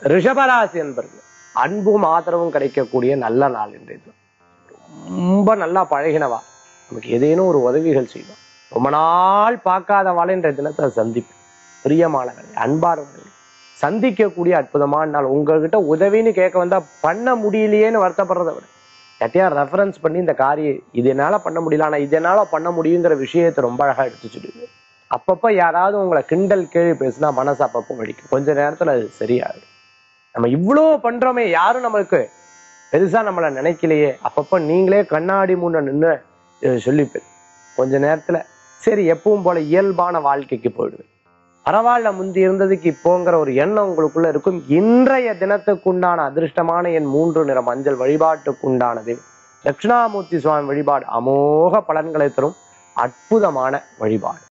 ரிஷபராசி என்பர்கள் அன்பும் ஆதரவும் கிடைக்கக்கூடிய நல்ல நாள் இன்றைய தினம் ரொம்ப நல்லா பழகினவா நமக்கு ஏதேனும் ஒரு உதவிகள் செய்வோம் ரொம்ப நாள் பார்க்காதவாள் இன்றைய தினத்தை சந்திப்பு பிரியமானவர்கள் அன்பானவர்கள் சந்திக்கக்கூடிய அற்புதமான நாள் உங்ககிட்ட உதவின்னு கேட்க வந்தா பண்ண முடியலையேன்னு வருத்தப்படுறதை விட யார்ட்டையா ரெஃபரன்ஸ் பண்ணி இந்த காரியம் இது என்னால பண்ண முடியல ஆனா இது என்னால பண்ண முடியுங்கிற விஷயத்தை ரொம்ப அழகா எடுத்து சொல்லுது அப்பப்ப யாராவது உங்களை கிண்டல் கேள்வி பேசினா மனசு அப்பப்போ வலிக்கும் கொஞ்ச நேரத்துல அது சரியாயிடும் நம்ம இவ்வளோ பண்றோமே யாரும் நம்மளுக்கு பெருசா நம்மளை நினைக்கலையே அப்பப்ப நீங்களே கண்ணாடி முன்ன நின்று சொல்லிப்பேன் கொஞ்ச நேரத்துல சரி எப்பவும் போல இயல்பான வாழ்க்கைக்கு போயிடுவேன் பரவாயில்ல முந்தி இருந்ததுக்கு இப்போங்கிற ஒரு எண்ணம் உங்களுக்குள்ள இருக்கும் இன்றைய தினத்துக்குண்டான அதிர்ஷ்டமான என் மூன்று நிற மஞ்சள் வழிபாட்டுக்குண்டானது தட்சிணாமூர்த்தி சுவாமி வழிபாடு அமோக பலன்களை தரும் அற்புதமான வழிபாடு